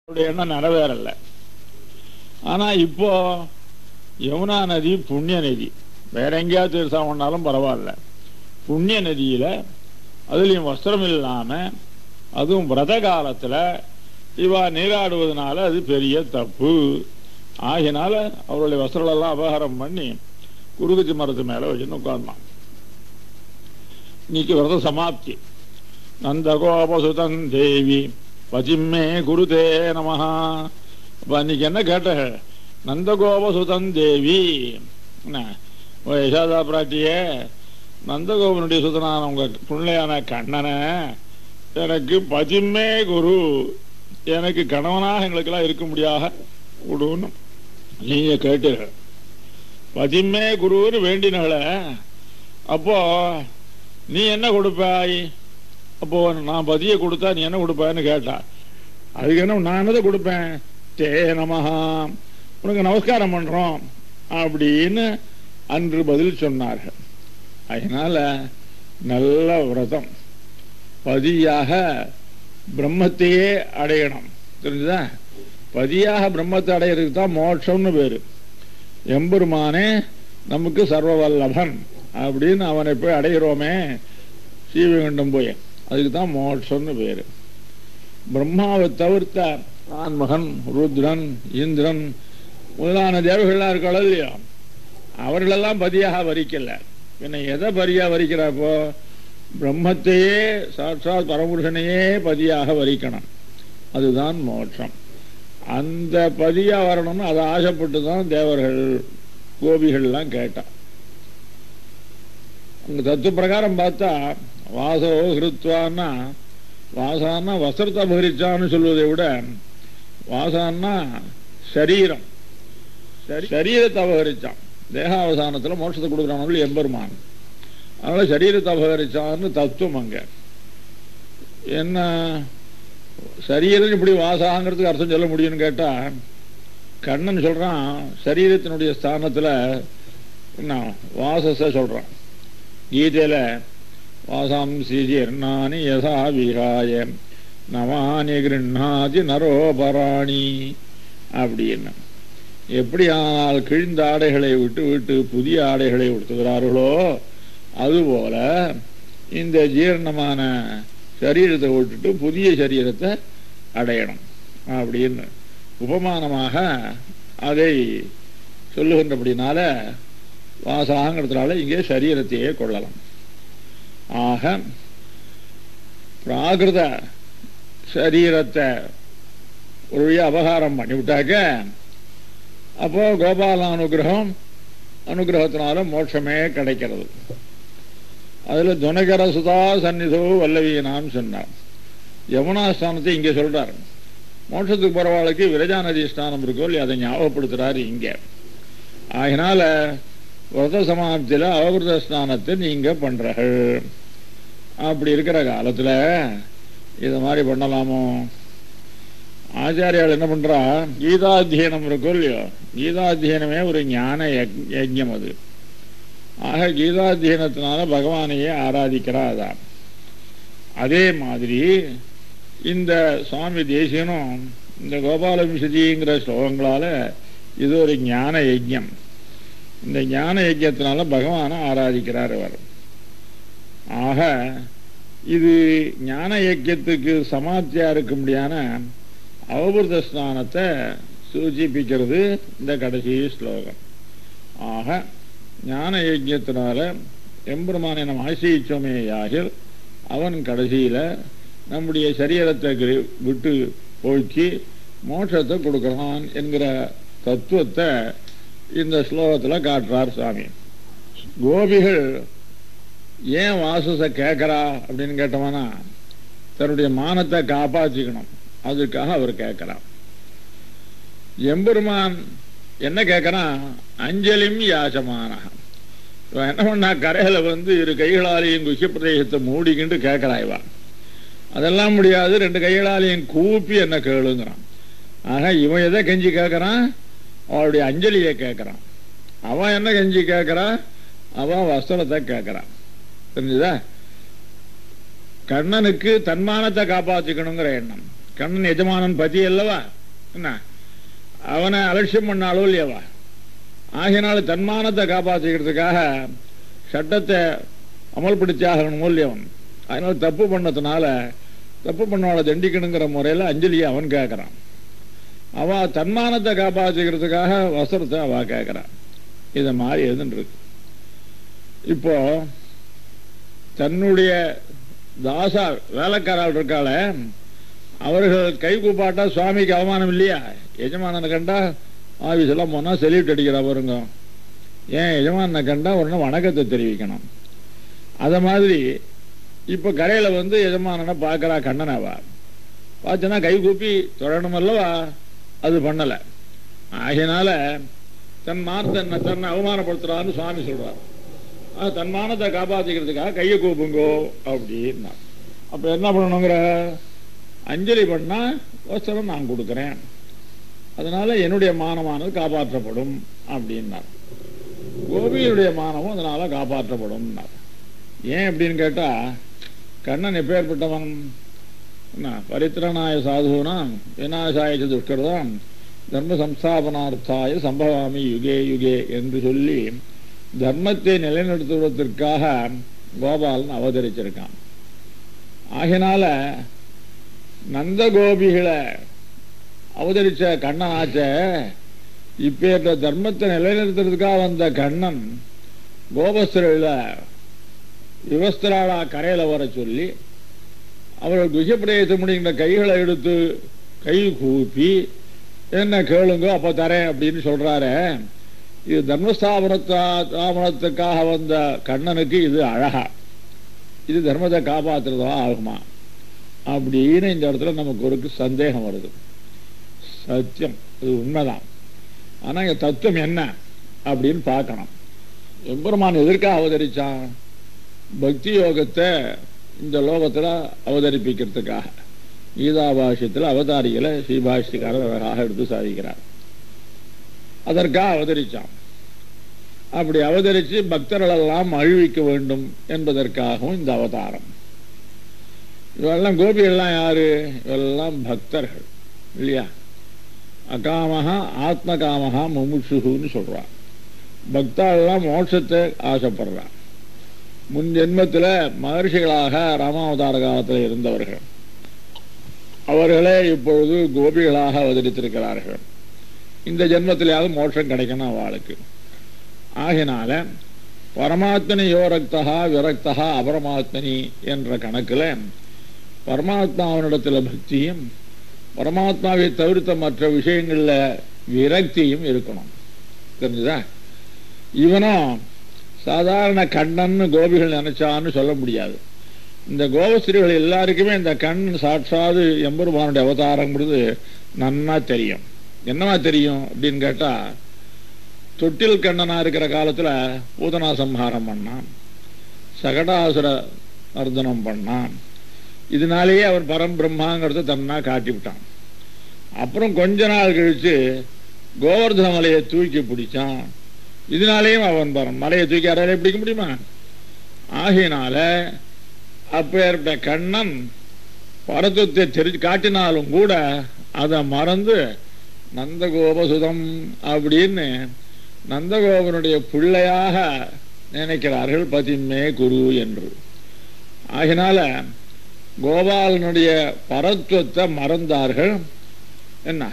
அவருடைய எண்ணம் நிறைவேறல ஆனா இப்போ யமுனா நதி புண்ணிய நதி வேற எங்கேயாவது தீர்த்தம் பண்ணாலும் பரவாயில்ல புண்ணிய நதியில அதுலயும் வஸ்திரம் இல்லாம அதுவும் விரத காலத்துல இவா நீராடுவதனால அது பெரிய தப்பு ஆகினால அவருடைய வஸ்திரங்களெல்லாம் அபகாரம் பண்ணி குருகுச்சி மரத்து மேல வச்சுன்னு உட்கார்ந்தான் இன்னைக்கு விரத சமாப்தி நந்தகோபசுதன் தேவி பஜிம்மே குருதே நமஹா அப்ப அன்னைக்கு என்ன கேட்ட நந்தகோபசுதன் தேவி என்ன ஓ யசோதா பிராட்டியே நந்தகோபனுடைய சுதனான உங்க பிள்ளையான கண்ணனை எனக்கு பதிமே குரு எனக்கு கணவனாக எங்களுக்கெல்லாம் இருக்க முடியாக கொடுன்னு நீங்க கேட்டீர்கள் பதிமே குருன்னு வேண்டினங்கள அப்போ நீ என்ன கொடுப்பாய் அப்போ நான் பதியை கொடுத்தா நீ என்ன கொடுப்பான்னு கேட்டா அதுக்கு என்ன நான் என்னதை கொடுப்பேன் தே நமஹா உனக்கு நமஸ்காரம் பண்றோம் அப்படின்னு அன்று பதில் சொன்னார்கள் அதனால நல்ல விரதம் பதியாக பிரம்மத்தையே அடையணும் தெரிஞ்சுதா பதியாக பிரம்மத்தை அடையிறதுக்கு தான் மோட்சம்னு பேரு எம்பெருமானே நமக்கு சர்வவல்லபன் அப்படின்னு அவனை போய் அடைகிறோமே சீவகண்டம் போய் அதுக்கு தான் மோட்சம்னு பேரு பிரம்மாவை தவிர்த்த ஆன்மகன் ருத்ரன் இந்திரன் முதலான தேவர்கள்லாம் இருக்காளோ இல்லையோ அவர்களெல்லாம் பதியாக வரிக்கல பின்ன எதை பதியா வரிக்கிறப்போ பிரம்மத்தையே சாட்சாத் பரமபுருஷனையே பதியாக வரிக்கணும் அதுதான் மோட்சம் அந்த பதியா வரணும்னு அதை ஆசைப்பட்டு தான் தேவர்கள் கோபிகள்லாம் கேட்டான் அங்க தத்துவ பிரகாரம் பார்த்தா வாசோ ஹிருத்வான்னா வாசான்னா வஸ்திரத்தை அபகரிச்சான்னு சொல்வதை விட வாசான்னா சரீரம் சரி- சரீரத்தை அபகரிச்சான் தேகாவசானத்துல மோட்சத்தை கொடுக்குறானவர்கள் எம்பெருமான் அதனால சரீரத்தை அபகரிச்சான்னு தத்துவம் அங்க என்ன சரீரம் இப்படி வாசாங்கிறதுக்கு அர்த்தம் சொல்ல முடியும்னு கேட்டா கண்ணன் சொல்றான் சரீரத்தினுடைய ஸ்தானத்துல என்ன வாசஸ சொல்றான் கீதையில வாசாம்சி ஜீர்ணானி யசா விகாய நவானி கிருண்ணாதி நரோபராணி அப்படின்னு எப்படி ஆனால் கிழிந்த ஆடைகளை விட்டு விட்டு புதிய ஆடைகளை உடுத்துகிறார்களோ அதுபோல இந்த ஜீரணமான சரீரத்தை விட்டுட்டு புதிய சரீரத்தை அடையணும் அப்படின்னு உபமானமாக அதை சொல்லுகின்றபடினால வாசாங்கிறதுனால இங்கே சரீரத்தையே கொள்ளலாம் ஆக பிராகிருத சரீரத்தை ஒரு வழியா அபகாரம் பண்ணிவிட்டாக்க அப்போ கோபால அனுகிரகம் அனுகிரகத்தினால மோட்சமே கிடைக்கிறது அதுல துனகர சுதா சந்நிதோ வல்லவியனான்னு சொன்னார் யமுனா ஸ்தானத்தை இங்க சொல்றார் மோட்சத்துக்கு போறவாளுக்கு விரஜா நதி ஸ்தானம் இருக்கோ இல்லையா அதை ஞாபகப்படுத்துறாரு இங்க ஆகினால விரத சமாப்தியில அவகிருத ஸ்நானத்தை நீங்க பண்றீர்கள் அப்படி இருக்கிற காலத்துல இது மாதிரி பண்ணலாமோ ஆச்சாரியால் என்ன பண்றா கீதாத்தியனம் இருக்கும் இல்லையோ கீதாத்தியனமே ஒரு ஞான யக்- யஜ்ஞம் அது ஆக கீதாத்தியனத்தினால பகவானையே ஆராதிக்கிறா அதான் அதே மாதிரி இந்த சுவாமி தேசியனும் இந்த கோபால விசதிங்கிற ஸ்லோகங்களால இது ஒரு ஞான யஜ்ஞம் இந்த ஞான யஜ்ஞத்தினால பகவானை ஆராதிக்கிறார் அவர் ஆக இது ஞான யஜ்யத்துக்கு சமாப்தியா இருக்க முடியான அவபிருத ஸ்நானத்தை சூச்சிப்பிக்கிறது இந்த கடைசி ஸ்லோகம் ஆக ஞான யஜ்யத்தினால எம்பெருமானை நம்ம ஆசிரிச்சோமே யாகில் அவன் கடைசியில நம்முடைய சரீரத்தை கிரி- விட்டு போக்கி மோட்சத்தை கொடுக்கறான் என்கிற தத்துவத்தை இந்த ஸ்லோகத்துல காட்டுறார் சுவாமி கோபிகள் ஏன் வாசஸ கேட்கறா அப்படின்னு கேட்டோம்னா தன்னுடைய மானத்தை காப்பாற்றிக்கணும் அதுக்காக அவர் கேட்கிறார் எம்பெருமான் என்ன கேட்கறான் அஞ்சலிம் யாசமானா இவன் என்ன பண்ணா கரையில வந்து இரு கைகளாலையும் குஷி பிரதேசத்தை மூடிக்கிண்டு கேட்கிறா இவன் அதெல்லாம் முடியாது ரெண்டு கைகளாலையும் கூப்பி என்ன கேளுங்கிறான் ஆக இவன் எதை கெஞ்சி கேட்கறான் அவளுடைய அஞ்சலியை கேட்கறான் அவன் என்ன கெஞ்சி கேட்கறான் அவன் வஸ்திரத்தை கேட்கறான் தெரிஞ்சுதா கண்ணனுக்கு தன்மானத்தை காப்பாற்றிக்கணுங்கிற எண்ணம் கண்ணன் எஜமானன் பதி அல்லவா என்ன அவனை அலட்சியம் பண்ணாலோ இல்லையவா ஆகையினால தன்மானத்தை காப்பாற்றிக்கிறதுக்காக சட்டத்தை அமல்படுத்தி ஆகணும் இல்லையவன் அதனால தப்பு பண்ணதுனால தப்பு பண்ணவளை தண்டிக்கணுங்கிற முறையில் அஞ்சலியை அவன் கேட்கறான் அவ தன்மானத்தை காப்பாற்றிக்கிறதுக்காக வஸ்திரத்தை அவ கேட்கறான் இதை மாதிரி இருந்துருக்கு இப்போ தன்னுடைய தாசா வேலைக்காரால் இருக்காள அவர்கள் கை கூப்பாட்டா சுவாமிக்கு அவமானம் இல்லையா எஜமானனை கண்டா ஆபீஸ் எல்லாம் போனா செல்யூட் அடிக்கிறா பாருங்க ஏன் எஜமானனை கண்டா உடனே வணக்கத்தை தெரிவிக்கணும் அத மாதிரி இப்ப கரையில வந்து எஜமானனை பார்க்கறா கண்ணனாவா பார்த்தனா கை கூப்பி தொடரணும் அல்லவா அது பண்ணல ஆகையினால தன் மானத்தை தன்னை அவமானப்படுத்துறான்னு சுவாமி சொல்றார் அது தன் மானத்தை காப்பாத்திக்கிறதுக்காக கையை கூப்புங்கோ அப்படின்னா அப்ப என்ன பண்ணணுங்கிற அஞ்சலி பண்ணா வஸ்திரம் நான் கொடுக்கிறேன் அதனால என்னுடைய மானமானது காப்பாற்றப்படும் அப்படின்னார் கோபியுடைய மானமும் அதனால காப்பாற்றப்படும் ஏன் அப்படின்னு கேட்டா கண்ணன் எப்பேற்பட்டவன் என்ன பரித்திரனாய சாதுனாம் விநாசாய துஷ்கர்தாம் தர்ம சம்ஸ்தாபனார்த்தாய சம்பவாமி யுகே யுகே என்று சொல்லி தர்மத்தை நிலைநிறுத்துவதற்காக கோபாலன் அவதரிச்சிருக்கான் ஆகினால நந்தகோபிகளை அவதரிச்ச கண்ணனாச்ச இப்பேற்ற தர்மத்தை நிலைநிறுத்துறதுக்காக வந்த கண்ணன் கோபஸ்திரில விவஸ்திராளா கரையில வர சொல்லி அவர்கள் குஷப்பிரயத்தை முடிகின்ற கைகளை எடுத்து கை கூப்பி என்ன கேளுங்க அப்ப தரேன் அப்படின்னு சொல்றாரு இது தர்மஸ்தாபனத்தாபனத்துக்காக வந்த கண்ணனுக்கு இது அழகா இது தர்மத்தை காப்பாத்துறதா ஆகுமா அப்படின்னு இந்த இடத்துல நமக்கு ஒரு சந்தேகம் வருது சத்தியம் இது உண்மைதான் ஆனா இங்க தத்துவம் என்ன அப்படின்னு பார்க்கணும் எம்பெருமான் எதற்காக அவதரிச்சான் பக்தி யோகத்தை இந்த லோகத்துல அவதரிப்பிக்கிறதுக்காக கீதா பாஷ்யத்தில் அவதாரிகளை ஸ்ரீபாஷ்யக்காரர் அழகாக எடுத்து சாதிக்கிறார் அதற்காக அவதரிச்சான் அப்படி அவதரித்து பக்தர்களெல்லாம் அழிவிக்க வேண்டும் என்பதற்காகவும் இந்த அவதாரம் இவெல்லாம் கோபிகள்லாம் யாரு இவெல்லாம் பக்தர்கள் இல்லையா அகாமகா ஆத்மகாமகா முமுட்சுன்னு சொல்றான் பக்தாள்லாம் மோட்சத்தை ஆசைப்படுறான் முன் ஜென்மத்தில் மகர்ஷிகளாக ராமாவதார காலத்தில் இருந்தவர்கள் அவர்களே இப்பொழுது கோபிகளாக அவதரித்திருக்கிறார்கள் இந்த ஜென்மத்திலேயாவது மோட்சம் கிடைக்கணும் அவளுக்கு ஆகினால பரமாத்மனி யோரக்தகா விரக்தகா அபரமாத்மனி என்ற கணக்கில் பரமாத்மாவனிடத்தில் பக்தியும் பரமாத்மாவை தவிர்த்த மற்ற விஷயங்களில் விரக்தியும் இருக்கணும் தெரிஞ்சுதா இவனும் சாதாரண கண்ணன்னு கோபிகள் நினைச்சான்னு சொல்ல முடியாது இந்த கோபஸ்திரிகள் எல்லாருக்குமே இந்த கண் சாட்சாது எம்பெருமானுடைய அவதாரங்கிறது நன்னா தெரியும் என்னவா தெரியும் அப்படின்னு கேட்டா தொட்டில் கண்ணனா இருக்கிற காலத்துல பூதனா சம்ஹாரம் பண்ணான் சகடாசுர நர்தனம் பண்ணான் இதனாலேயே அவன் பரம்பிரம்மாங்கிறத தன்னா காட்டி விட்டான் அப்புறம் கொஞ்ச நாள் கழிச்சு கோவர்தன மலையை தூக்கி பிடிச்சான் இதனாலேயும் அவன் பரம் மலையை தூக்கி அறையில பிடிக்க முடியுமா ஆகையினால அப்பேற்பட்ட கண்ணன் பரத்துவத்தை தெரிஞ்சு காட்டினாலும் கூட அதை மறந்து நந்தகோபசுதம் அப்படின்னு நந்தகோபனுடைய பிள்ளையாக நினைக்கிறார்கள் பதிமே குரு என்று ஆகினால கோபாலனுடைய பரத்துவத்தை மறந்தார்கள் என்ன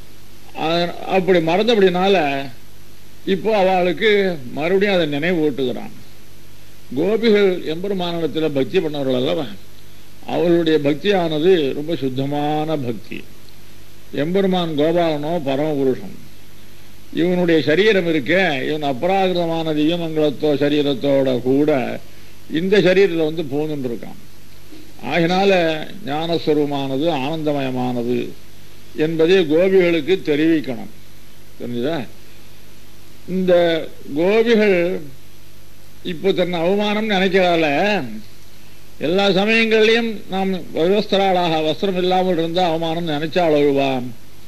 அப்படி மறந்தபடினால இப்போ அவளுக்கு மறுபடியும் அதை நினைவு ஊட்டுகிறான் கோபிகள் எம்பெருமானிடத்தில் பக்தி பண்ணவர்கள் அல்லவா அவர்களுடைய பக்தியானது ரொம்ப சுத்தமான பக்தி எம்பெருமான் கோபாலனோ பரமபுருஷன் இவனுடைய சரீரம் இருக்க இவன் அபராகிருதமான திவ்யமங்கலத்தோ சரீரத்தோட கூட இந்த சரீரத்தில் வந்து பூந்துட்டு இருக்கான் ஆகினால ஞானஸ்வரூபமானது ஆனந்தமயமானது என்பதை கோபிகளுக்கு தெரிவிக்கணும் தெரிஞ்சுதா இந்த கோபிகள் இப்போ தன்னை அவமானம் நினைக்கிறால எல்லா சமயங்கள்லையும் நாம் விவஸ்தராளாக வஸ்திரம் இல்லாமல் இருந்தா அவமானம் நினைச்சால் அழுவான்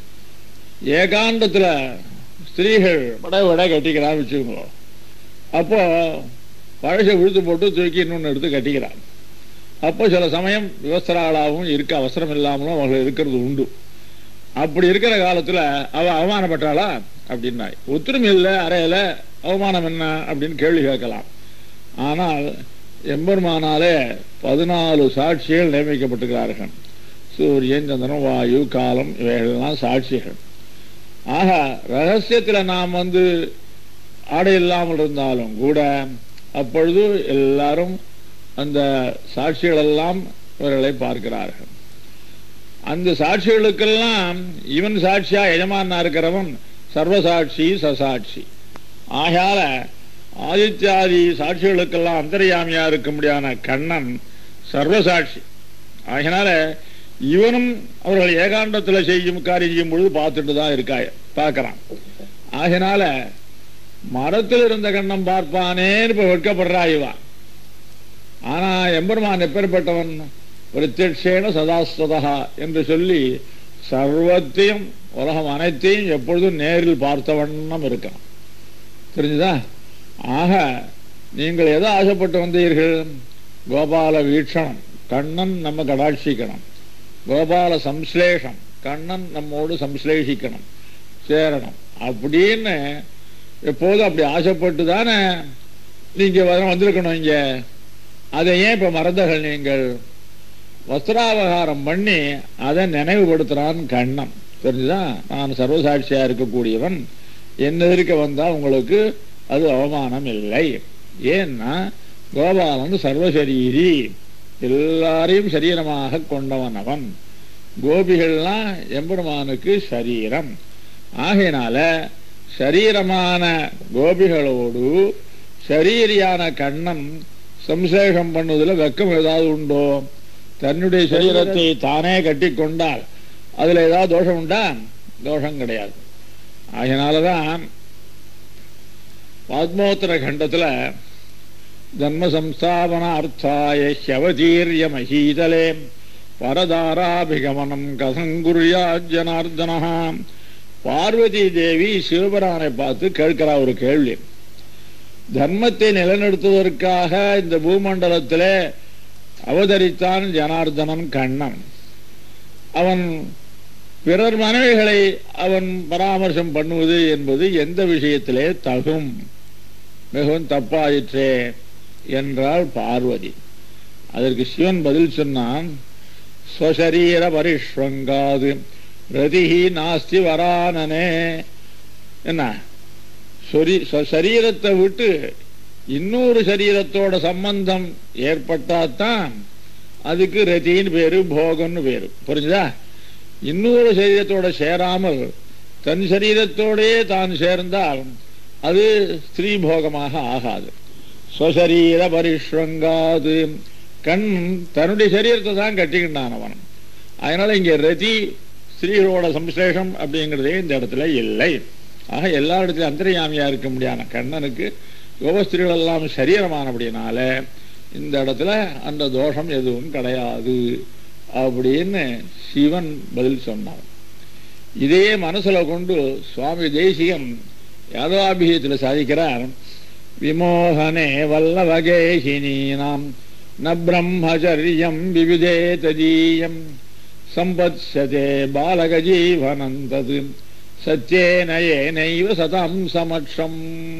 ஏகாந்தத்துல ஸ்திரீகள் வட விட கட்டிக்கிறான் வச்சுக்கோங்க அப்போ பழசை விழுத்து போட்டு தூக்கி இன்னொன்று எடுத்து கட்டிக்கிறான் அப்போ சில சமயம் விவஸ்தராளாகவும் இருக்க அவசரம் இல்லாமலும் அவர்கள் இருக்கிறது உண்டு அப்படி இருக்கிற காலத்துல அவ அவமானப்பட்டாளா அப்படின்னா ஒத்துரும் இல்லை அறையில அவமானம் என்ன அப்படின்னு கேள்வி கேட்கலாம் ஆனால் எம்பெருமானாலே பதினாலு சாட்சிகள் நியமிக்கப்பட்டிருக்கிறார்கள் சூரியன் சந்திரன் வாயு காலம் இவைகளெல்லாம் சாட்சிகள் ஆக ரகசியத்தில் நாம் வந்து ஆடை இல்லாமல் இருந்தாலும் கூட அப்பொழுது எல்லாரும் அந்த சாட்சிகள் எல்லாம் இவர்களை பார்க்கிறார்கள் அந்த சாட்சிகளுக்கெல்லாம் இவன் சாட்சியா எஜமானா இருக்கிறவன் சர்வசாட்சி சசாட்சி ஆகையால ஆதித்யாதி சாட்சிகளுக்கெல்லாம் அந்தர்யாமியா இருக்க முடியாத கண்ணன் சர்வசாட்சி ஆகையினால இவனும் அவர்கள் ஏகாண்டத்தில் செய்யும் காரியம் செய்யும் பொழுது பார்த்துட்டு தான் இருக்காய் பார்க்கறான் ஆகையினால மரத்தில் இருந்த கண்ணம் பார்ப்பானேன்னு இப்ப வெட்கப்படுறா இவன் ஆனா எம்பெருமான் எப்பேற்பட்டவன் பிரத்யட்சேன சதாஸ்வதா என்று சொல்லி சர்வத்தையும் உலகம் அனைத்தையும் எப்பொழுதும் நேரில் பார்த்த வண்ணம் இருக்கான் தெரிஞ்சுதா ஆக நீங்கள் எதை ஆசைப்பட்டு வந்தீர்கள் கோபால வீட்சணம் கண்ணன் நம்ம கடாட்சிக்கணும் கோபால சம்ஸ்லேஷம் கண்ணன் நம்மோடு சம்ஸ்லேஷிக்கணும் சேரணும் அப்படின்னு எப்போதும் அப்படி ஆசைப்பட்டு தானே நீங்க வ- வந்திருக்கணும் இங்க அதை ஏன் இப்ப மறந்தகள் நீங்கள் வஸ்திராவகாரம் பண்ணி அதை நினைவுபடுத்துறான் கண்ணன் தெரிஞ்சுதா நான் சர்வசாட்சியா இருக்கக்கூடியவன் என்ன இருக்க வந்தா உங்களுக்கு அது அவமானம் இல்லை ஏன்னா கோபாலன் சர்வசரீரி எல்லாரையும் சரீரமாக கொண்டவன் அவன் கோபிகள்லாம் எம்பெருமானுக்கு சரீரம் ஆகையினால சரீரமான கோபிகளோடு சரீரியான கண்ணன் சம்சேஷம் பண்ணுவதில் வெக்கம் ஏதாவது உண்டோ தன்னுடைய சரீரத்தை தானே கட்டி கொண்டால் அதுல ஏதாவது தோஷம் உண்டா தோஷம் கிடையாது அதனாலதான் பாத்மோத்தர கண்டத்துல ஜன்ம சம்ஸ்தாபன அர்த்தாய ஹவதீரிய மகீதலே பரதாராபிகமனம் கசங்குரியா ஜனார்தனா பார்வதி தேவி சிவபிரானை பார்த்து கேட்கிறா ஒரு கேள்வி தர்மத்தை நிலைநிறுத்துவதற்காக இந்த பூமண்டலத்திலே அவதரித்தான் ஜனார்தனன் கண்ணன் அவன் பிறர் மனைவிகளை அவன் பராமர்சம் பண்ணுவது என்பது எந்த விஷயத்திலே தகும் மிகவும் தப்பாயிற்றே என்றாள் பார்வதி அதற்கு சிவன் பதில் சொன்னான் ஸ்வசரீர பரிஷ்வங்காது ரதிஹி நாஸ்தி வரானனே என்ன சொரி- சொ- சரீரத்தை விட்டு இன்னொரு சரீரத்தோட சம்பந்தம் ஏற்பட்டாதான் அதுக்கு ரதின்னு பேரு போகம்னு பேரு புரிஞ்சுதா இன்னொரு சரீரத்தோட சேராமல் தன் சரீரத்தோடே தான் சேர்ந்தால் அது ஸ்திரீ போகமாக ஆகாது ஸ்வசரீர பரிஷ்வங்காது கண் தன்னுடைய சரீரத்தை தான் கட்டிக்கிட்டான் அவன் அதனால இங்க ரதி ஸ்திரீகளோட சம்சேஷம் அப்படிங்கிறதே இந்த இடத்துல இல்லை ஆக எல்லா இடத்துலையும் அந்தர்யாமியா இருக்க முடியாத கண்ணனுக்கு யோகஸ்திரீகள் எல்லாம் சரீரமானபடினால இந்த இடத்துல அந்த தோஷம் எதுவும் கிடையாது அப்படின்னு சிவன் பதில் சொன்னார் இதே மனசுல கொண்டு சுவாமி தேசிகம் யாதவாபிஷேகத்தில் சாதிக்கிறார் விமோகனே வல்லவகேஷினீனாம் ந பிரம்மச்சரியம் விவிதே ததீயம் சம்பத்சதே பாலகஜீவனம் தது சத்யேன ஏனைவ சதம் சமட்சம்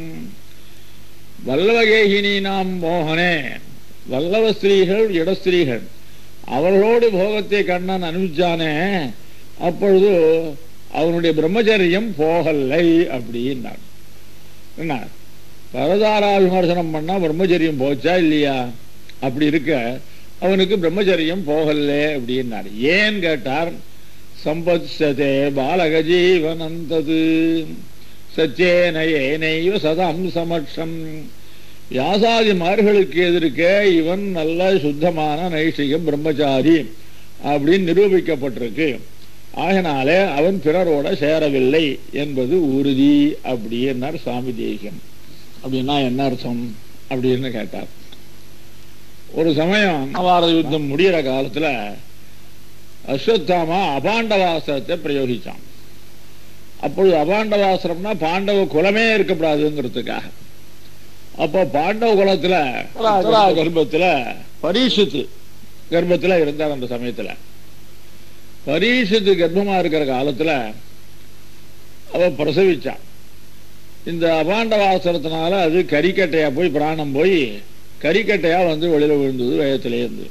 வல்லவகேகினி நாம் மோகனே வல்லவ ஸ்திரீகள் இடஸ்திரீகள் அவர்களோடு போகத்தை கண்ணன் அனுப்பிச்சானே அப்பொழுது அவனுடைய பிரம்மச்சரியம் போகலை அப்படின்னார் என்ன பரதாரா விமர்சனம் பண்ணா பிரம்மச்சரியம் போச்சா இல்லையா அப்படி இருக்க அவனுக்கு பிரம்மச்சரியம் போகல அப்படின்னார் ஏன் கேட்டார் சம்பத்சதே பாலகஜீவனந்தது சச்சேன ஏனைவ சதம் சமட்சம் வியாசாதி மார்களுக்கு எதிர்க்க இவன் நல்ல சுத்தமான நைஷிக பிரம்மச்சாரி அப்படின்னு நிரூபிக்கப்பட்டிருக்கு ஆகினாலே அவன் பிறரோட சேரவில்லை என்பது உறுதி அப்படின்னார் சாமி தேசியம் அப்படின்னா என்ன அர்த்தம் அப்படின்னு கேட்டார் ஒரு சமயம் மகாபாரத யுத்தம் முடிகிற காலத்துல அஸ்வத்தாமா அபாண்டவாசரத்தை பிரயோகிச்சான் அப்பொழுது அபாண்டவாசரம்னா பாண்டவ குலமே இருக்கக்கூடாதுங்கிறதுக்காக அப்போ பாண்டவ குலத்துல உத்தரா கர்ப்பத்துல பரீட்சித்து கர்ப்பத்துல இருந்தார் அந்த சமயத்துல பரீட்சித்து கர்ப்பமா இருக்கிற காலத்துல அவ பிரசவிச்சா இந்த அபாண்டவாசனத்தினால அது கறிக்கட்டையா போய் பிராணம் போய் கறிக்கட்டையா வந்து வெளியில விழுந்தது வயத்திலே இருந்து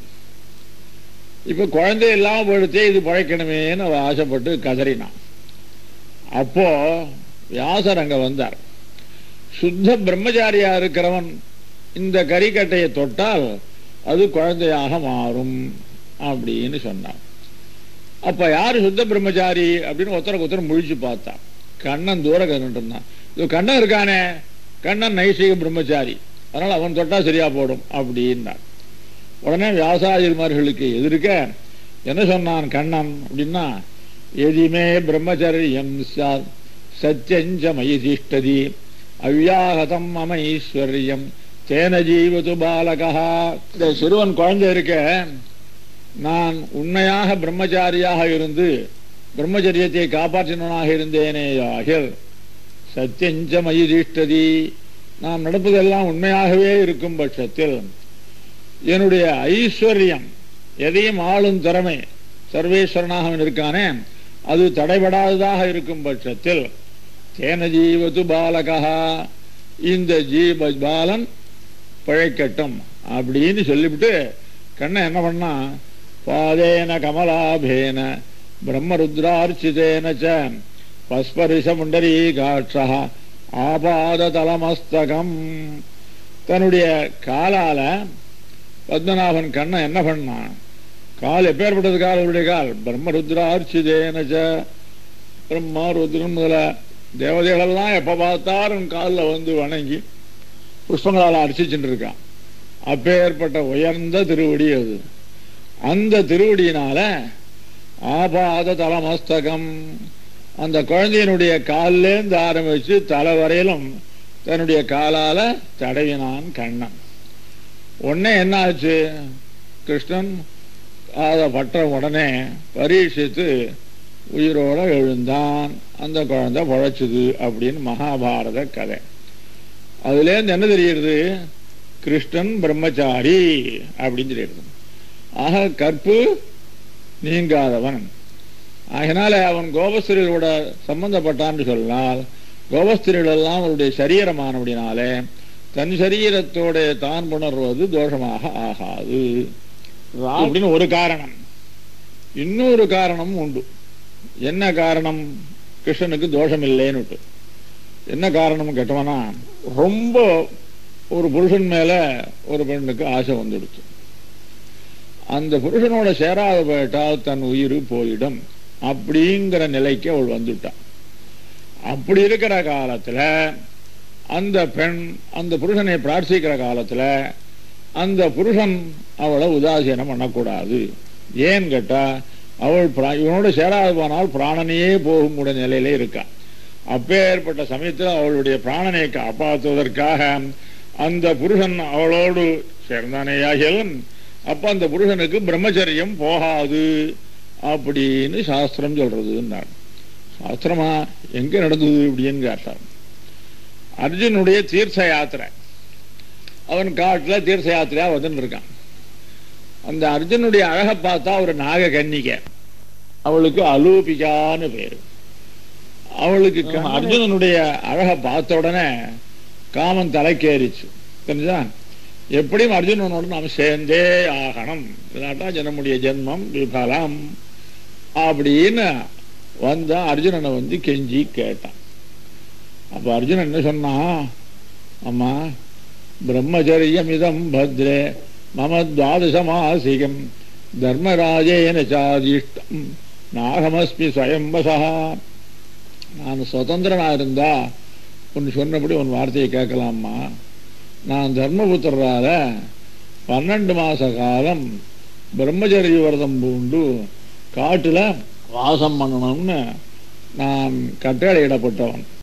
இப்ப குழந்தை இல்லாம போயிடுத்தே இது பழைக்கணுமேன்னு அவ ஆசைப்பட்டு கதறினான் அப்போ வியாசர் அங்க வந்தார் சுத்த பிரம்மச்சாரியா இருக்கிறவன் இந்த கறிக்கட்டையை தொட்டால் அது குழந்தையாக மாறும் அப்படின்னு சொன்னார் அப்ப யாரு சுத்த பிரம்மச்சாரி அப்படின்னு ஒருத்தருக்கு ஒருத்தர் முழிச்சு பார்த்தா கண்ணன் தூர கண்ணுட்டு இருந்தான் இது கண்ணன் இருக்கானே கண்ணன் நைசிக பிரம்மச்சாரி அதனால அவன் தொட்டா சரியா போடும் அப்படின்னார் உடனே வியாசாதிமார்களுக்கு எதிர்க்க என்ன சொன்னான் கண்ணன் அப்படின்னா எதிமே பிரம்மச்சரியம் சாத் சத்தியஞ்ச மயி திஷ்டதி அவ்யாகதம் மம ஈஸ்வர்யம் தேன ஜீவது பாலகா இந்த சிறுவன் குழந்தை இருக்க நான் உண்மையாக பிரம்மச்சாரியாக இருந்து பிரம்மச்சரியத்தை காப்பாற்றினவனாக இருந்தேனே ஆகில் சத்தியஞ்ச மயி திஷ்டதி நாம் நடப்பதெல்லாம் உண்மையாகவே இருக்கும் பட்சத்தில் என்னுடைய ஐஸ்வர்யம் எதையும் ஆளும் திறமை சர்வேஸ்வரனாக அவன் இருக்கானே அது தடைபடாததாக இருக்கும் பட்சத்தில் தேன ஜீவது பாலகா இந்த ஜீவ பாலன் பிழைக்கட்டும் அப்படின்னு சொல்லிவிட்டு கண்ணன் என்ன பண்ணா பாதேன கமலாபேன பிரம்மருத்ரார்ச்சிதேன ச பஸ்பரிஷ முண்டரீகாட்சா ஆபாத தலமஸ்தகம் தன்னுடைய காலால பத்மநாபன் கண்ணன் என்ன பண்ணான் கால் எப்பேற்பட்டது கால் அவருடைய கால் பிரம்மருத்ரார்ச்சிதேனச்ச பிரம்மா ருத்ரன் முதல தேவதைகளெல்லாம் எப்ப பார்த்தாலும் காலில் வந்து வணங்கி புஷ்பங்களால் அர்ச்சிச்சுட்டு இருக்கான் அப்பேற்பட்ட உயர்ந்த திருவடி அது அந்த திருவடியினால ஆபாத தலமஸ்தகம் அந்த குழந்தையினுடைய காலிலேருந்து ஆரம்பிச்சு தலை வரையிலும் தன்னுடைய காலால தடவினான் கண்ணன் உடனே என்ன ஆச்சு கிருஷ்ணன் அதை பற்ற உடனே பரீட்சித்து உயிரோட எழுந்தான் அந்த குழந்தை பொழைச்சுது அப்படின்னு மகாபாரத கதை அதுலேருந்து என்ன தெரியுது கிருஷ்ணன் பிரம்மச்சாரி அப்படின்னு தெரியுது ஆக கற்பு நீங்காதவன் அதனால அவன் கோபஸ்திரிகளோட சம்பந்தப்பட்டான்னு சொன்னால் கோபஸ்திரிகள் எல்லாம் அவருடைய சரீரமானபடினாலே தன் சரீரத்தோட தான் புணர்வது தோஷமாக ஆகாது அப்படின்னு ஒரு காரணம் இன்னொரு காரணம் உண்டு என்ன காரணம் கிருஷ்ணனுக்கு தோஷம் இல்லைன்னு என்ன காரணம் கேட்டவனா ரொம்ப ஒரு புருஷன் மேல ஒரு பெண்ணுக்கு ஆசை வந்துடுச்சு அந்த புருஷனோட சேராத போயிட்டால் தன் உயிர் போயிடும் அப்படிங்கிற நிலைக்கு அவள் வந்துட்டான் அப்படி இருக்கிற காலத்துல அந்த பெண் அந்த புருஷனை பிரார்த்திக்கிற காலத்துல அந்த புருஷன் அவளை உதாசீனம் பண்ணக்கூடாது ஏன்னு கேட்டா அவள் பிரா- இவனோட சேராது போனால் பிராணனையே போகும் கூட நிலையில இருக்கா அப்பேற்பட்ட சமயத்தில் அவளுடைய பிராணனை காப்பாற்றுவதற்காக அந்த புருஷன் அவளோடு சேர்ந்தானேயாகிலும் அப்ப அந்த புருஷனுக்கு பிரம்மச்சரியம் போகாது அப்படின்னு சாஸ்திரம் சொல்றதுன்னார் சாஸ்திரமா எங்க நடந்தது அப்படின்னு கேட்டார் அர்ஜுனுடைய தீர்த்த யாத்திரை அவன் காட்டுல தீர்த்த யாத்திரையா வந்துட்டு இருக்கான் அந்த அர்ஜுனுடைய அழகை பார்த்தா ஒரு நாக கன்னிகை அவளுக்கு அலூபிகான்னு பேரு அவளுக்கு க- அர்ஜுனனுடைய அழகை பார்த்த உடனே காமன் தலைக்கேறிச்சு தெரிஞ்சா எப்படியும் அர்ஜுனனோட நாம் சேர்ந்தே ஆகணும் இல்லாட்டா நம்முடைய ஜென்மம் விபலம் அப்படின்னு வந்தா அர்ஜுனனை வந்து கெஞ்சி கேட்டான் அப்ப அர்ஜுனன் என்ன சொன்னான் அம்மா பிரம்மச்சரியம் இதம் பத்ரே மம துவாதசமாசிகம் தர்மராஜேன சாதிஷ்டம் நாகமஸ்மி ஸ்வயம்பசா நான் சுதந்திரனா இருந்தா உன் சொன்னபடி உன் வார்த்தையை கேட்கலாமா நான் தர்மபுத்திரால பன்னெண்டு மாச காலம் பிரம்மச்சரிய விரதம் பூண்டு காட்டுல வாசம் பண்ணணும்னு நான் கட்டளையிடப்பட்டவன்